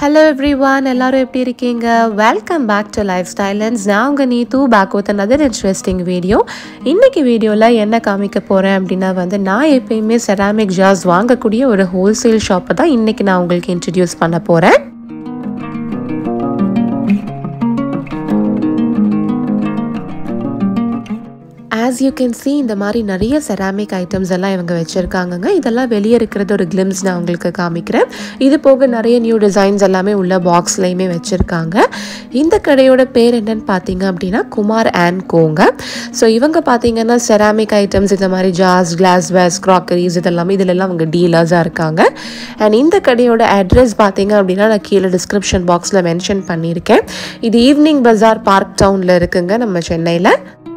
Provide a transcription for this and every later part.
hello every one எல்லாரும் எப்படி இருக்கீங்க வெல்கம் பேக் டு லைஃப் ஸ்டைலன்ஸ் நான் உங்கள் Neethu back with another interesting video இன்னைக்கு வீடியோவில் என்ன காமிக்க போகிறேன் அப்படின்னா வந்து நான் எப்பயுமே செராமிக் ஜார்ஸ் வாங்கக்கூடிய ஒரு ஹோல்சேல் ஷாப்பை தான் இன்னைக்கு நான் உங்களுக்கு இன்ட்ரடியூஸ் பண்ண போகிறேன் ஆஸ் யூ கேன் see இந்த மாதிரி நிறைய செராமிக் ஐட்டம்ஸ் எல்லாம் இவங்க வச்சுருக்காங்கங்க இதெல்லாம் வெளியே இருக்கிறது ஒரு கிளிம்ஸ் நான் உங்களுக்கு காமிக்கிறேன் இது போக நிறைய நியூ டிசைன்ஸ் எல்லாமே உள்ள பாக்ஸ்லையுமே வச்சுருக்காங்க இந்த கடையோட பேர் என்னன்னு பார்த்தீங்க அப்படின்னா குமார் அண்ட் கோங்க ஸோ இவங்க பார்த்தீங்கன்னா செராமிக் ஐட்டம்ஸ் இந்த மாதிரி ஜார்ஸ் கிளாஸ் வேஸ் க்ராக்கரிஸ் இதெல்லாமே இதிலெல்லாம் அவங்க டீலர்ஸாக இருக்காங்க அண்ட் இந்த கடையோட அட்ரஸ் பார்த்தீங்க அப்படின்னா நான் கீழே டிஸ்கிரிப்ஷன் பாக்ஸில் மென்ஷன் பண்ணியிருக்கேன் இது ஈவினிங் பஜார் பார்க் டவுனில் இருக்குங்க நம்ம சென்னையில்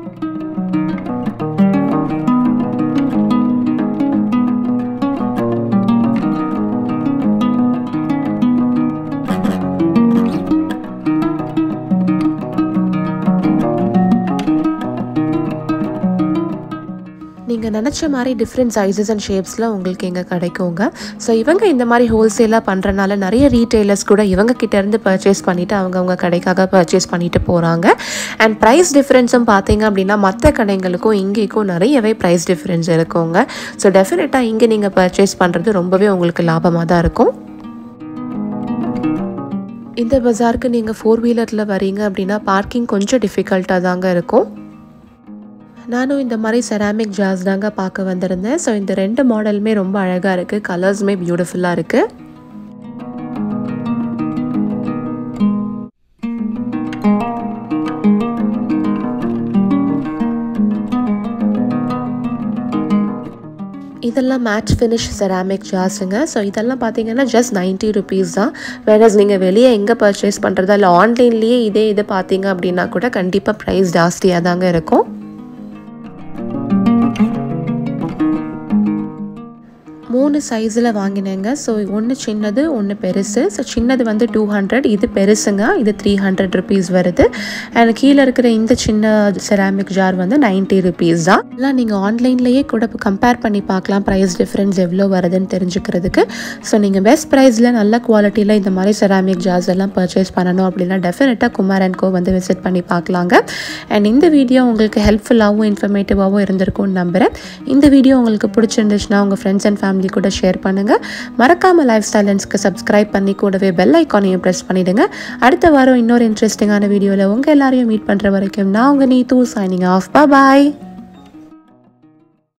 நீங்கள் நினச்ச மாதிரி டிஃப்ரெண்ட் சைஸஸ் அண்ட் ஷேப்ஸில் உங்களுக்கு இங்கே கிடைக்குங்க ஸோ இவங்க இந்த மாதிரி ஹோல்சேலாக பண்ணுறனால நிறைய ரீட்டைலர்ஸ் கூட இவங்க கிட்டேருந்து பர்ச்சேஸ் பண்ணிவிட்டு அவங்கவுங்க கடைக்காக பர்ச்சேஸ் பண்ணிட்டு போகிறாங்க அண்ட் ப்ரைஸ் டிஃப்ரென்ஸும் பார்த்தீங்க அப்படின்னா மற்ற கடைங்களுக்கும் இங்கேக்கும் நிறையவே ப்ரைஸ் டிஃப்ரென்ஸ் இருக்குங்க ஸோ டெஃபினட்டாக இங்கே நீங்கள் பர்ச்சேஸ் பண்ணுறது ரொம்பவே உங்களுக்கு லாபமாக தான் இருக்கும் இந்த பஜாருக்கு நீங்கள் ஃபோர் வீலரில் வரீங்க அப்படின்னா பார்க்கிங் கொஞ்சம் டிஃபிகல்ட்டாக தாங்க இருக்கும் நானும் இந்த மாதிரி செராமிக் ஜார்ஸ் தாங்க பார்க்க வந்திருந்தேன் ஸோ இந்த ரெண்டு மாடலுமே ரொம்ப அழகாக இருக்குது கலர்ஸுமே பியூட்டிஃபுல்லாக இருக்குது இதெல்லாம் மேட்ச் ஃபினிஷ் செராமிக் ஜார்ஸுங்க ஸோ இதெல்லாம் பார்த்தீங்கன்னா ஜஸ்ட் நைன்ட்டி ருபீஸ் தான் வேறஸ் நீங்கள் வெளியே எங்கே பர்ச்சேஸ் பண்ணுறதா இல்லை ஆன்லைன்லேயே இதே இது பார்த்தீங்க அப்படின்னா கூட கண்டிப்பாக ப்ரைஸ் ஜாஸ்தியாக தாங்க இருக்கும் மூணு சைஸில் வாங்கினேங்க ஸோ ஒன்று சின்னது ஒன்று பெருசு ஸோ சின்னது வந்து டூ ஹண்ட்ரட் இது பெருசுங்க இது த்ரீ ஹண்ட்ரட் ருபீஸ் வருது அண்ட் கீழே இருக்கிற இந்த சின்ன செராமிக் ஜார் வந்து நைன்ட்டி ருபீஸ் தான் எல்லாம் நீங்கள் ஆன்லைன்லேயே கூட கம்பேர் பண்ணி பார்க்கலாம் ப்ரைஸ் டிஃப்ரென்ஸ் எவ்வளோ வருதுன்னு தெரிஞ்சுக்கிறதுக்கு ஸோ நீங்கள் பெஸ்ட் ப்ரைஸில் நல்ல குவாலிட்டியில் இந்த மாதிரி செராமிக் ஜார்ஸ் எல்லாம் பர்ச்சேஸ் பண்ணணும் அப்படின்னா டெஃபினட்டாக குமார் அண்ட் கோ வந்து விசிட் பண்ணி பார்க்கலாங்க அண்ட் இந்த வீடியோ உங்களுக்கு ஹெல்ப்ஃபுல்லாகவும் இன்ஃபர்மேட்டிவாகவும் இருந்திருக்கும்னு நம்புகிறேன் இந்த வீடியோ உங்களுக்கு பிடிச்சிருந்துச்சுன்னா உங்கள் ஃப்ரெண்ட்ஸ் அண்ட் ஃபேமிலி கூட ஷேர் பண்ணுங்கள் மறக்காமல் லைஃப் ஸ்டைலன்ஸ்க்கு சப்ஸ்கிரைப் பண்ணி கூடவே பெல் ஐக்கானையும் ப்ரெஸ் பண்ணிவிடுங்க அடுத்த வாரம் இன்னொரு இன்ட்ரெஸ்டிங்கான வீடியோவில் உங்கள் எல்லாரையும் மீட் பண்ணுற வரைக்கும் நான் உங்கள் நீ தூ சைனிங் ஆஃப் பாய்